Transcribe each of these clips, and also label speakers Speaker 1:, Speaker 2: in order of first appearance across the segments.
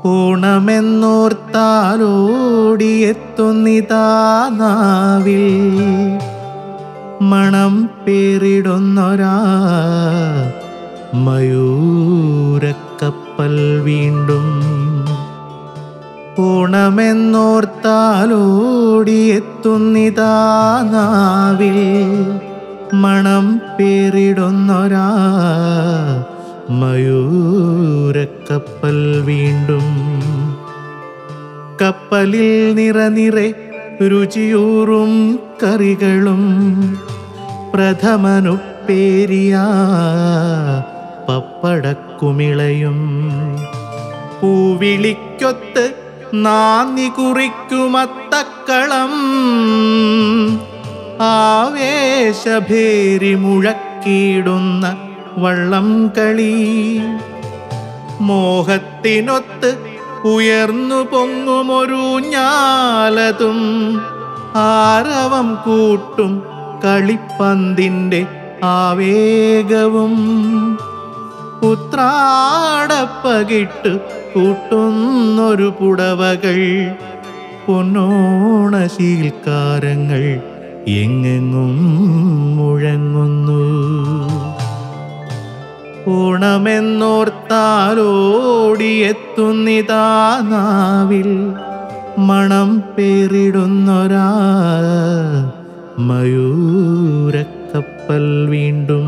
Speaker 1: ഓണമെന്നോർത്താലോടിയെത്തുന്നിതാ നാവിൽ മണം പേരിടുന്നൊരാ മയൂരക്കപ്പൽ വീണ്ടും ഓണമെന്നോർത്താലോടിയെത്തുന്നിതാ നാവിൽ മണം പേരിടുന്നൊരാ മയൂരക്കപ്പൽ വീണ്ടും കപ്പലിൽ നിറനിറെ രുചിയൂറും കറികളും പ്രഥമനുപ്പേരിയ പപ്പടക്കുമിളയും പൂവിളിക്കൊത്ത് നാന്ദി കുറിക്കുമത്തക്കളം ആവേശഭേരി മുഴക്കിയിടുന്ന വള്ളം കളി മോഹത്തിനൊത്ത് ഉയർന്നു പൊങ്ങുമൊരു ഞാലതും ആരവം കൂട്ടും കളിപ്പന്തിൻ്റെ ആവേഗവും ഉത്രാടപ്പകിട്ട് കൂട്ടുന്നൊരു പുടവകൾ പൊന്നോണശീൽക്കാരങ്ങൾ എങ്ങെങ്ങും മുഴങ്ങുന്നു ഓണമെന്നോർത്താലോടിയെത്തുന്നിതാ നാവിൽ മണം പേരിടുന്നൊരാ മയൂരക്കപ്പൽ വീണ്ടും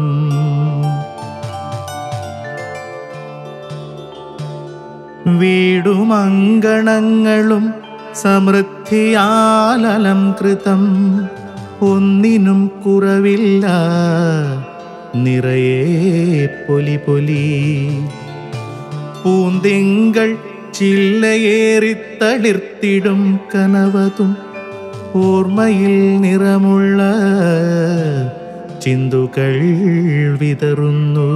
Speaker 1: വീടും അങ്കണങ്ങളും സമൃദ്ധിയാലലംകൃതം ഒന്നിനും കുറവില്ല നിറയെ പൊലി പൊലി പൂന്തിങ്കൾ ചില്ലയേറിത്തളിർത്തിടും കനവതും ഓർമ്മയിൽ നിറമുള്ള ചിന്തുകൾ വിതറുന്നു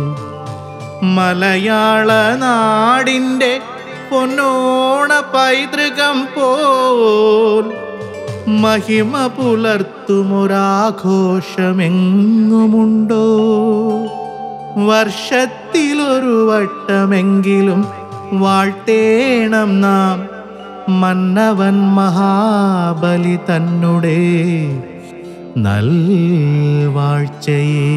Speaker 1: മലയാള നാടിൻ്റെ പൊന്നോണ പൈതൃകം പോൽ മഹിമ പുലർത്തുമൊരാഘോഷമെങ്ങുമുണ്ടോ വർഷത്തിലൊരു വട്ടമെങ്കിലും വാഴ്ത്തേണം നാം മന്നവൻ മഹാബലി തന്നുടെ നൽവാഴ്ചയേ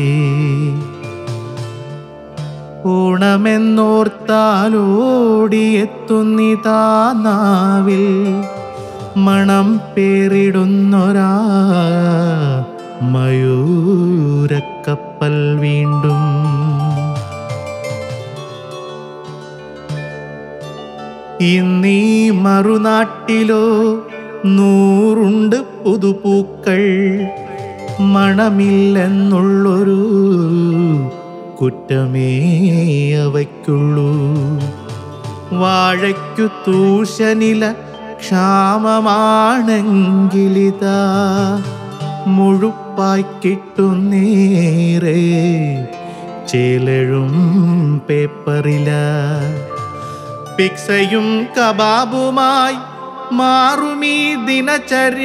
Speaker 1: ഓണമെന്നോർത്താലോടിയെത്തുന്നിതാ നാവിൽ മണം പേരിടുന്നൊരാ മയൂരക്കപ്പൽ വീണ്ടും ഇന്നീ മറുനാട്ടിലോ നൂറുണ്ട് പുതുപൂക്കൾ മണമില്ലെന്നുള്ളൊരു കുറ്റമേ അവയ്ക്കുള്ളൂ വാഴയ്ക്കു തൂശനില ക്ഷാമമാണെങ്കിലിതാ മുഴുപ്പായി കിട്ടുന്നേറെ ചേലഴും പേപ്പറില പിക്സയും കബാബുമായി മാറുമീ ദിനചര്യ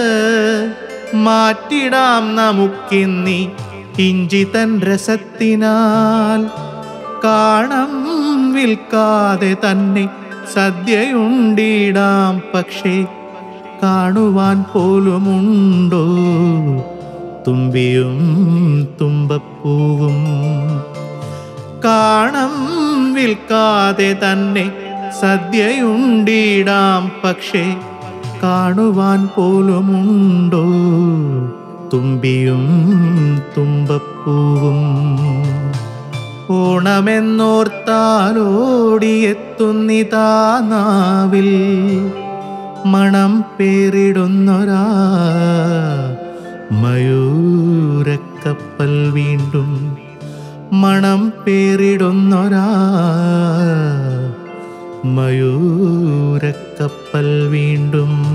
Speaker 1: മാറ്റിടാം നമുക്കിന്നി ഇഞ്ചി തൻ രസത്തിനാൽ കാണം വിൽക്കാതെ തന്നെ സദ്യയുണ്ടിടാം പക്ഷേ കാണുവാൻ പോലുമുണ്ടോ തുമ്പിയും തുമ്പപ്പൂവും കാണം വിൽക്കാതെ തന്നെ സദ്യയുണ്ടിടാം പക്ഷേ കാണുവാൻ പോലുമുണ്ടോ തുമ്പിയും തുമ്പപ്പൂവും ഓണമെന്നോർത്താലോടിയെത്തുന്നിതാ നാവിൽ മണം പേരിടുന്നൊരാ മയൂരക്കപ്പൽ വീണ്ടും മണം പേരിടുന്നൊരാ മയൂരക്കപ്പൽ വീണ്ടും